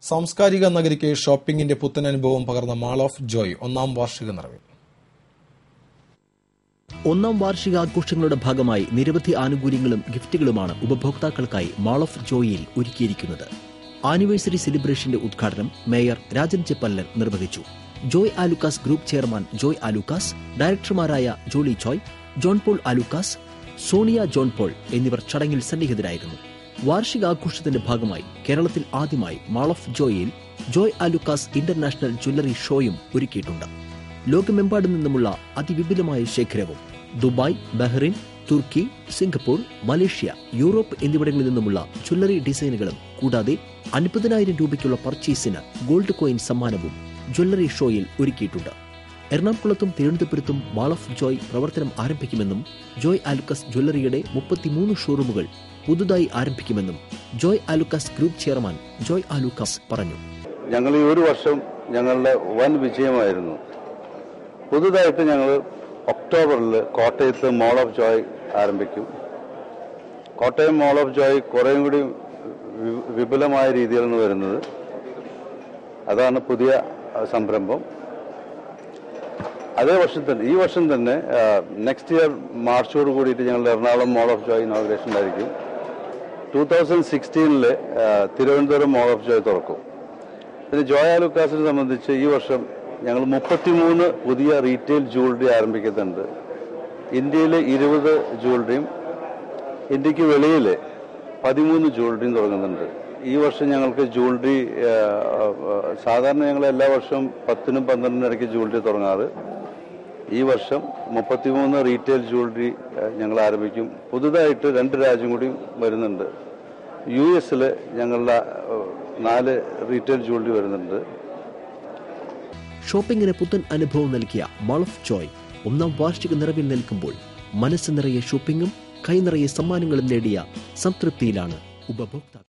സാംസ്കാരിക നഗരിക്ക് ഷോപ്പിംഗിന്റെ പുത്തൻ അനുഭവം പകർന്ന മാൾ ഓഫ് ജോയ് ഒന്നാം വാർഷിക നിറവിൽ ഒന്നാം വാർഷികാഘോഷങ്ങളുടെ ഭാഗമായി നിരവധി ആനുകൂല്യങ്ങളും ഗിഫ്റ്റുകളുമാണ് ഉപഭോക്താക്കൾക്കായി മാൾ ഓഫ് ജോയിയിൽ ഒരുക്കിയിരിക്കുന്നത് ആനിവേഴ്സറി സെലിബ്രേഷന്റെ ഉദ്ഘാടനം മേയർ രാജൻ ചെപ്പല്ലൻ നിർവഹിച്ചു ജോയ് ആലുക്കാസ് ഗ്രൂപ്പ് ചെയർമാൻ ജോയ് ആലുക്കാസ് ഡയറക്ടർമാരായ ജോളി ചോയ് ജോൺ പോൾ ആലുക്കാസ് സോണിയ ജോൺ പോൾ എന്നിവർ ചടങ്ങിൽ സന്നിഹിതരായിരുന്നു വാർഷികാഘോഷത്തിന്റെ ഭാഗമായി കേരളത്തിൽ ആദ്യമായി മാൾ ഓഫ് ജോയിയിൽ ജോയ് ആലുക്കാസ് ഇന്റർനാഷണൽ ജ്വല്ലറി ഷോയും ഒരുക്കിയിട്ടുണ്ട് ലോകമെമ്പാടും നിന്നുമുള്ള അതിവിപുലമായ ശേഖരവും ദുബായ് ബഹ്റിൻ തുർക്കി സിംഗപ്പൂർ മലേഷ്യ യൂറോപ്പ് എന്നിവിടങ്ങളിൽ നിന്നുമുള്ള ജ്വല്ലറി ഡിസൈനുകളും കൂടാതെ അൻപതിനായിരം രൂപയ്ക്കുള്ള പർച്ചേസിന് ഗോൾഡ് കോയിൻ സമ്മാനവും ജ്വല്ലറി ഷോയിൽ ഒരുക്കിയിട്ടുണ്ട് എറണാകുളത്തും തിരുവനന്തപുരത്തും മാൾ ഓഫ് ജോയ് പ്രവർത്തനം ആരംഭിക്കുമെന്നും ജോയ് ആലുക്കസ് ജ്വല്ലറിയുടെ മുപ്പത്തിമൂന്ന് ഷോറൂമുകൾ പുതുതായി ആരംഭിക്കുമെന്നും ജോയ് ആലുക്കസ് ഗ്രൂപ്പ് ചെയർമാൻ ജോയ് ആലുക്കസ് പറഞ്ഞു ഞങ്ങൾ ഈ ഒരു വർഷം ഞങ്ങളുടെ വൻ വിജയമായിരുന്നു പുതുതായിട്ട് ഞങ്ങൾ ഒക്ടോബറിൽ കോട്ടയത്ത് മോൾ ഓഫ് ജോയ് ആരംഭിക്കും കോട്ടയം മോൾ ഓഫ് ജോയ് കുറേയും കൂടി വി- വിപുലമായ രീതിയിലാണ് വരുന്നത് അതാണ് പുതിയ അഹ്, സംരംഭം അതേ വർഷം തന്നെ ഈ വർഷം തന്നെ നെക്സ്റ്റ് ഇയർ മാർച്ചോട് കൂടിയിട്ട് ഞങ്ങൾ Ernakulam mall of Joy inauguration ഉണ്ടായിരിക്കും ടൂ തൗസൻഡ് സിക്സ്റ്റീനിൽ തിരുവനന്തപുരം മോൾ ഓഫ് ജോയ് തുറക്കും പിന്നെ ജോയ ലുക്കാസിനെ സംബന്ധിച്ച് ഈ വർഷം ഞങ്ങൾ മുപ്പത്തിമൂന്ന് പുതിയ റീറ്റെയിൽ ജ്വല്ലറി ആരംഭിക്കുന്നുണ്ട് ഇന്ത്യയിലെ ഇരുപത് ജ്വല്ലറിയും ഇന്ത്യക്ക് വെളിയിൽ പതിമൂന്ന് ജ്വല്ലറിയും തുടങ്ങുന്നുണ്ട് ഈ വർഷം ഞങ്ങൾക്ക് ജ്വല്ലറി സാധാരണ ഞങ്ങൾ എല്ലാ വർഷവും പത്തിനും പന്ത്രണ്ടിനും ഇടയ്ക്ക് ജ്വല്ലറി തുടങ്ങാറ് ഈ വർഷം മുപ്പത്തിമൂന്ന് റീറ്റെയിൽ ജ്വല്ലറി ഞങ്ങൾ ആരംഭിക്കും പുതുതായിട്ട് രണ്ട് രാജ്യം കൂടി വരുന്നുണ്ട് യു എസിൽ ഞങ്ങളുടെ ഏഹ്, നാല് റീറ്റെയിൽ ജ്വല്ലറി വരുന്നുണ്ട് ഷോപ്പിംഗിന് പുത്തൻ അനുഭവം നൽകിയ മാൾ ഓഫ് ജോയ് ഒന്നാം വാർഷിക നിറവിൽ നിൽക്കുമ്പോൾ മനസ്സ് നിറയെ ഷോപ്പിംഗും കൈ നിറയെ സമ്മാനങ്ങളും നേടിയ സംതൃപ്തിയിലാണ് ഉപഭോക്താക്കൾ